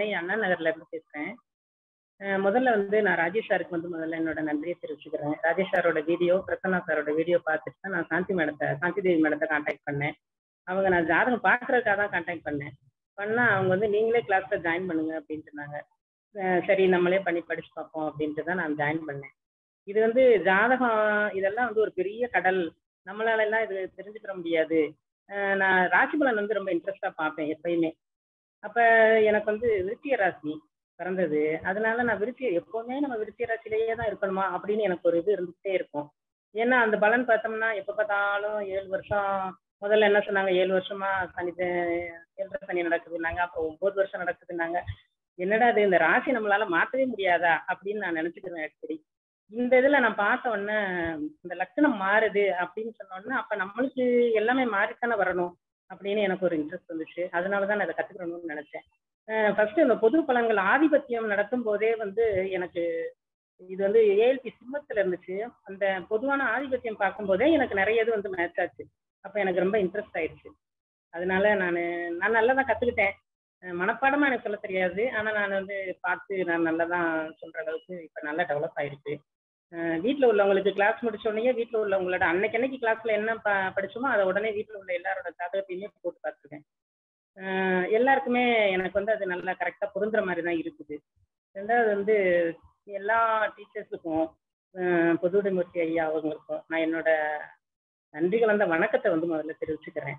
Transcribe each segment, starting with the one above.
சென்னை அண்ணா நகர்ல இருந்து பேசுறேன் அஹ் முதல்ல வந்து நான் ராஜேஷ் சாருக்கு வந்து முதல்ல என்னோட நன்றியை தெரிவிச்சுக்கிறேன் ராஜேஷ் சாரோட வீடியோ பிரசன்னா சாரோட வீடியோ பார்த்துட்டு தான் நான் சாந்தி மேடத்தை சாந்தி தேவி மேடத்தை காண்டாக்ட் பண்ணேன் அவங்க நான் ஜாதகம் பார்க்கறதுக்காக தான் காண்டாக்ட் பண்ணேன் பண்ணா அவங்க வந்து நீங்களே கிளாஸ்ல ஜாயின் பண்ணுங்க அப்படின்னு சொன்னாங்க அஹ் சரி நம்மளே பண்ணி படிச்சு பார்ப்போம் அப்படின்ட்டு தான் நான் ஜாயின் பண்ணேன் இது வந்து ஜாதகம் இதெல்லாம் வந்து ஒரு பெரிய கடல் நம்மளால எல்லாம் இது தெரிஞ்சுக்கிற முடியாது அஹ் நான் ராசி பலன் வந்து ரொம்ப இன்ட்ரெஸ்டா பார்ப்பேன் எப்பயுமே அப்ப எனக்கு வந்து விருச்சிக ராசி பிறந்தது அதனால நான் விருச்சிக எப்பவுமே நம்ம விருச்சிக ராசியிலேயே தான் இருக்கணுமா அப்படின்னு எனக்கு ஒரு இது இருந்துகிட்டே இருக்கும் ஏன்னா அந்த பலன் பார்த்தோம்னா எப்ப பார்த்தாலும் ஏழு வருஷம் முதல்ல என்ன சொன்னாங்க ஏழு வருஷமா சனி ஏழரை சனி நடக்குதுன்னாங்க அப்புறம் ஒன்பது வருஷம் நடக்குதுன்னாங்க என்னடா இது இந்த ராசி நம்மளால மாற்றவே முடியாதா அப்படின்னு நான் நினைச்சுக்கிறேன் அடிக்கடி இந்த இதுல நான் பார்த்த உடனே இந்த லட்சணம் மாறுது அப்படின்னு சொன்ன உடனே அப்ப நம்மளுக்கு எல்லாமே மாறித்தானே வரணும் அப்படின்னு எனக்கு ஒரு இன்ட்ரெஸ்ட் வந்துச்சு அதனாலதான் நான் அதை கத்துக்கணும்னு நினைச்சேன் ஃபர்ஸ்ட் இந்த பொது பலன்கள் ஆதிபத்தியம் நடத்தும் போதே வந்து எனக்கு இது வந்து ஏஎல்பி சிம்மத்துல இருந்துச்சு அந்த பொதுவான ஆதிபத்தியம் பார்க்கும்போதே எனக்கு நிறைய இது வந்து மேட்ச் ஆச்சு அப்ப எனக்கு ரொம்ப இன்ட்ரெஸ்ட் ஆயிடுச்சு அதனால நான் நான் நல்லா தான் கத்துக்கிட்டேன் அஹ் மனப்பாடமா எனக்கு சொல்ல தெரியாது ஆனா நான் வந்து பார்த்து நான் நல்லா தான் சொல்ற அளவுக்கு இப்ப நல்லா டெவலப் ஆயிருக்கு அஹ் வீட்ல உள்ளவங்களுக்கு கிளாஸ் முடிச்ச உடனே வீட்ல உள்ளவங்களோட அன்னைக்கு அன்னைக்கு கிளாஸ்ல என்ன ப படிச்சோமோ அதை உடனே வீட்ல உள்ள எல்லாரோட ஜாதகத்தையுமே போட்டு பார்த்துருக்கேன் அஹ் எல்லாருக்குமே எனக்கு வந்து அது நல்லா கரெக்டா பொருந்துற மாதிரி தான் இருக்குது ரெண்டாவது வந்து எல்லா டீச்சர்ஸுக்கும் பொதுவுடைமூர்த்தி ஐயா அவங்களுக்கும் நான் என்னோட நன்றி கலந்த வணக்கத்தை வந்து முதல்ல தெரிவிச்சுக்கிறேன்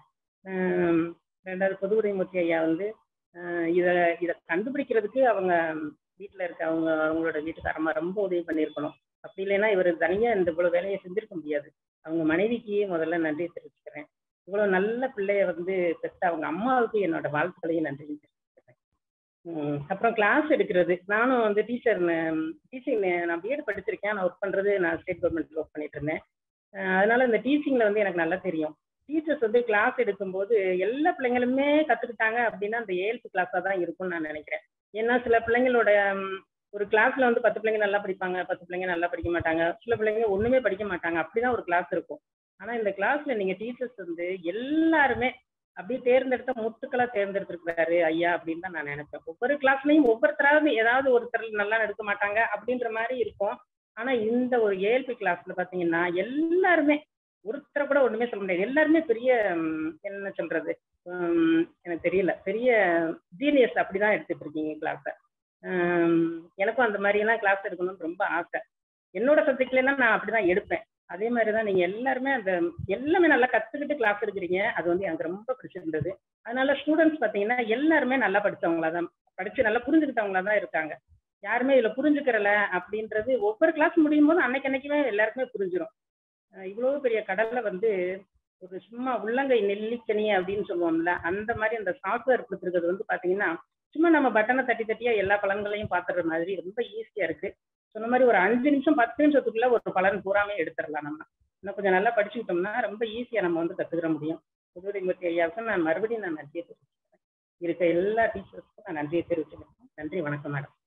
அஹ் ரெண்டாவது பொதுவுடைமூர்த்தி ஐயா வந்து அஹ் இத இதை கண்டுபிடிக்கிறதுக்கு அவங்க வீட்டில் இருக்க அவங்க அவங்களோட வீட்டுக்காரமா ரொம்ப உதவி பண்ணியிருக்கணும் அப்படி இல்லைன்னா இவர் தனியா இந்த இவ்வளவு வேலையை செஞ்சிருக்க முடியாது அவங்க மனைவிக்கு முதல்ல நன்றி தெரிவிச்சுக்கிறேன் இவ்வளவு நல்ல பிள்ளைய வந்து பெற்ற அவங்க அம்மாவுக்கு என்னோட வாழ்த்துக்களையும் நன்றி தெரிவிச்சுக்கிறேன் உம் அப்புறம் கிளாஸ் எடுக்கிறது நானும் வந்து டீச்சர் டீச்சிங் நான் பிஎட் படிச்சிருக்கேன் நான் ஒர்க் பண்றது நான் ஸ்டேட் கவர்மெண்ட்ல ஒர்க் பண்ணிட்டு இருந்தேன் அஹ் அதனால இந்த டீச்சிங்ல வந்து எனக்கு நல்லா தெரியும் டீச்சர்ஸ் வந்து கிளாஸ் எடுக்கும்போது எல்லா பிள்ளைங்களுமே கத்துக்கிட்டாங்க அப்படின்னா அந்த ஏழ்த்து கிளாஸா தான் இருக்கும்னு நான் நினைக்கிறேன் ஏன்னா சில பிள்ளைங்களோட ம், ஒரு கிளாஸ்ல வந்து பத்து பிள்ளைங்க நல்லா படிப்பாங்க பத்து பிள்ளைங்க நல்லா படிக்க மாட்டாங்க சில பிள்ளைங்க ஒண்ணுமே படிக்க மாட்டாங்க அப்படிதான் ஒரு கிளாஸ் இருக்கும் ஆனா இந்த கிளாஸ்ல நீங்க டீச்சர்ஸ் வந்து எல்லாருமே அப்படியே தேர்ந்தெடுத்த முத்துக்களா தேர்ந்தெடுத்திருக்கிறாரு ஐயா அப்படின்னு தான் நான் நினைப்பேன் ஒவ்வொரு கிளாஸ்லயும் ஒவ்வொருத்தராவது ஏதாவது ஒருத்தர் நல்லா எடுக்க மாட்டாங்க அப்படின்ற மாதிரி இருக்கும் ஆனா இந்த ஒரு ஏஎல்பி கிளாஸ்ல பாத்தீங்கன்னா எல்லாருமே ஒருத்தரை கூட ஒண்ணுமே சொல்ல முடியாது எல்லாருமே பெரிய ம், என்ன சொல்றது ம், எனக்கு தெரியல பெரிய ஜீனியஸ் அப்படிதான் எடுத்துட்டு இருக்கீங்க கிளாஸை எனக்கும் அந்த மாதிரி எல்லாம் கிளாஸ் எடுக்கணும்னு ரொம்ப ஆசை என்னோட சப்ஜெக்ட்ல நான் அப்படிதான் எடுப்பேன் அதே மாதிரி தான் நீங்க எல்லாருமே அந்த எல்லாமே நல்லா கத்துக்கிட்டு கிளாஸ் எடுக்கிறீங்க அது வந்து எனக்கு ரொம்ப பிடிச்சிருந்தது அதனால ஸ்டூடெண்ட்ஸ் பாத்தீங்கன்னா எல்லாருமே நல்லா படிச்சவங்களா தான் படிச்சு நல்லா புரிஞ்சுக்கிட்டவங்களா தான் இருக்காங்க யாருமே இதுல புரிஞ்சுக்கிறல அப்படின்றது ஒவ்வொரு கிளாஸ் முடியும் போது அன்னைக்கு அன்னைக்குமே எல்லாருக்குமே புரிஞ்சிடும் அஹ் இவ்வளவு பெரிய கடல்ல வந்து ஒரு சும்மா உள்ளங்கை நெல்லிக்கனி அப்படின்னு சொல்லுவோம்ல அந்த மாதிரி அந்த சாஃப்ட்வேர் கொடுத்துருக்கிறது வந்து பாத்தீங்கன்னா சும்மா நம்ம பட்டனை தட்டி தட்டியா எல்லா பலன்களையும் பாத்துற மாதிரி ரொம்ப ஈஸியா இருக்கு சொன்ன மாதிரி ஒரு அஞ்சு நிமிஷம் பத்து நிமிஷத்துக்குள்ள ஒரு பலன் பூராமே எடுத்துடலாம் நம்ம இன்னும் கொஞ்சம் நல்லா படிச்சுக்கிட்டோம்னா ரொம்ப ஈஸியா நம்ம வந்து கத்துக்கிற முடியும் புதுடிமூர்த்தி ஐயாவுக்கு நான் மறுபடியும் நான் நன்றியை தெரிவிச்சுக்கிறேன் இருக்க எல்லா டீச்சர்ஸ்க்கும் நான் நன்றியை தெரிவிச்சுக்கிறேன் நன்றி வணக்கம் மேடம்